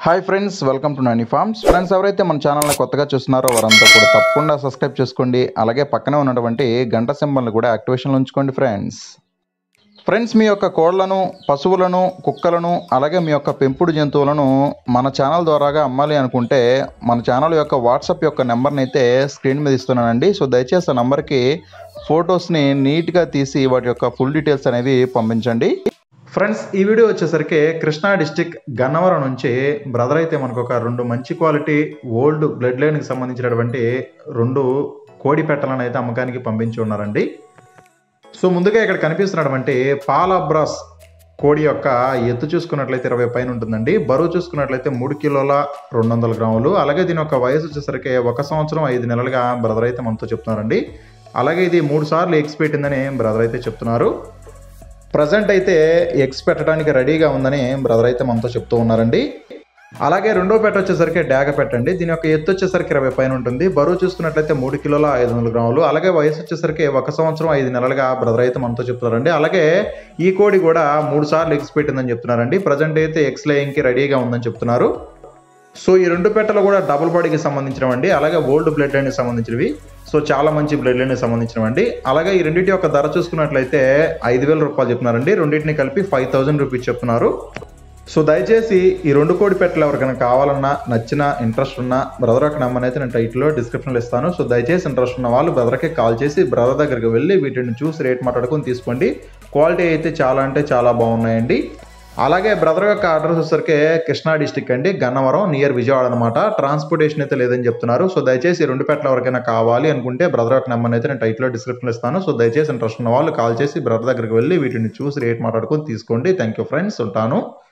hi friends welcome to Nani farms friends ఎవరైతే మన ఛానల్ని కొత్తగా చూస్తున్నారో వారంతా కూడా తప్పకుండా సబ్స్క్రైబ్ చేసుకోండి అలాగే పక్కనే ఉన్నటువంటి గంట సింబల్ని కూడా యాక్టివేషన్లో ఉంచుకోండి ఫ్రెండ్స్ ఫ్రెండ్స్ మీ యొక్క కోళ్లను పశువులను కుక్కలను అలాగే మీ యొక్క పెంపుడు జంతువులను మన ఛానల్ ద్వారాగా అమ్మాలి అనుకుంటే మన ఛానల్ యొక్క వాట్సాప్ యొక్క నెంబర్ని అయితే స్క్రీన్ మీద ఇస్తున్నానండి సో దయచేసి ఆ నెంబర్కి ఫొటోస్ని నీట్గా తీసి వాటి యొక్క ఫుల్ డీటెయిల్స్ అనేవి పంపించండి ఫ్రెండ్స్ ఈ వీడియో వచ్చేసరికి కృష్ణా డిస్టిక్ గన్నవరం నుంచి బ్రదర్ అయితే మనకు ఒక రెండు మంచి క్వాలిటీ ఓల్డ్ బ్లడ్ లైన్కి సంబంధించినటువంటి రెండు కోడి పెట్టలను అయితే అమ్మకానికి పంపించి ఉన్నారండి సో ముందుగా ఇక్కడ కనిపిస్తున్నటువంటి పాలాబ్రాస్ కోడి యొక్క ఎత్తు చూసుకున్నట్లయితే ఇరవై పైన ఉంటుందండి బరువు చూసుకున్నట్లయితే మూడు కిలోల రెండు వందల గ్రాములు అలాగే దీని యొక్క వయసు వచ్చేసరికి ఒక సంవత్సరం ఐదు నెలలుగా బ్రదర్ అయితే మనతో చెప్తున్నారండి అలాగే ఇది మూడు సార్లు ఎగ్స్ పెట్టిందని బ్రదర్ అయితే చెప్తున్నారు ప్రజెంట్ అయితే ఎగ్స్ పెట్టడానికి రెడీగా ఉందని బ్రదర్ అయితే మనతో చెప్తూ ఉన్నారండి అలాగే రెండో పెట్ట వచ్చేసరికి డాగ పెట్టండి దీని యొక్క ఎత్తు వచ్చేసరికి ఇరవై పైన ఉంటుంది బరువు చూసుకున్నట్లయితే మూడు కిలోల ఐదు వందల గ్రాములు అలాగే వయసు వచ్చేసరికి ఒక సంవత్సరం ఐదు నెలలుగా బ్రదర్ అయితే మనతో చెప్తున్నారండి అలాగే ఈ కోడి కూడా మూడు సార్లు ఎగ్స్ పెట్టిందని చెప్తున్నారండి ప్రజెంట్ అయితే ఎగ్స్ లేయింగ్కి రెడీగా ఉందని చెప్తున్నారు సో ఈ రెండు పెట్టలు కూడా డబుల్ బాడీకి సంబంధించినవండి అలాగే ఓల్డ్ బ్లడ్ లైన్కి సంబంధించినవి సో చాలా మంచి బ్లడ్ లైన్కి సంబంధించినవండి అలాగే ఈ రెండింటి యొక్క ధర చూసుకున్నట్లయితే ఐదు వేల రూపాయలు చెప్తున్నారండి రెండింటిని కలిపి ఫైవ్ థౌజండ్ రూపీస్ చెప్తున్నారు సో దయచేసి ఈ రెండు కోడి పెట్టలు ఎవరికైనా కావాలన్నా నచ్చిన ఇంట్రెస్ట్ ఉన్న బ్రదర్ యొక్క నెంబర్ అయితే నేను టైటిల్లో డిస్క్రిప్షన్లో ఇస్తాను సో దయచేసి ఇంట్రెస్ట్ ఉన్న వాళ్ళు బ్రదర్కి కాల్ చేసి బ్రదర్ దగ్గరికి వెళ్ళి వీటిని చూసి రేట్ మాట్లాడుకొని తీసుకోండి క్వాలిటీ అయితే చాలా అంటే చాలా బాగున్నాయండి అలాగే బ్రదర్ యొక్క అడ్రస్ వచ్చేసరికి కృష్ణా డిస్టిక్ అండి గన్నవరం నియర్ విజయవాడ అనమాట ట్రాన్స్పోర్టేషన్ అయితే లేదని చెప్తున్నారు సో దయచేసి ఈ రెండు పెట్టలు ఎవరికైనా కావాలి అనుకుంటే బ్రదర్ యొక్క నెంబర్ అయితే నేను టైట్లో డిస్క్రిప్షన్ ఇస్తాను సో దయచేసి ఇంట్రెస్ట్ ఉన్న వాళ్ళు కాల్ చేసి బ్రదర్ దగ్గరికి వెళ్ళి వీటిని చూసి రేట్ మాట్లాడుకొని తీసుకోండి థ్యాంక్ యూ ఫ్రెండ్స్ ఉంటాను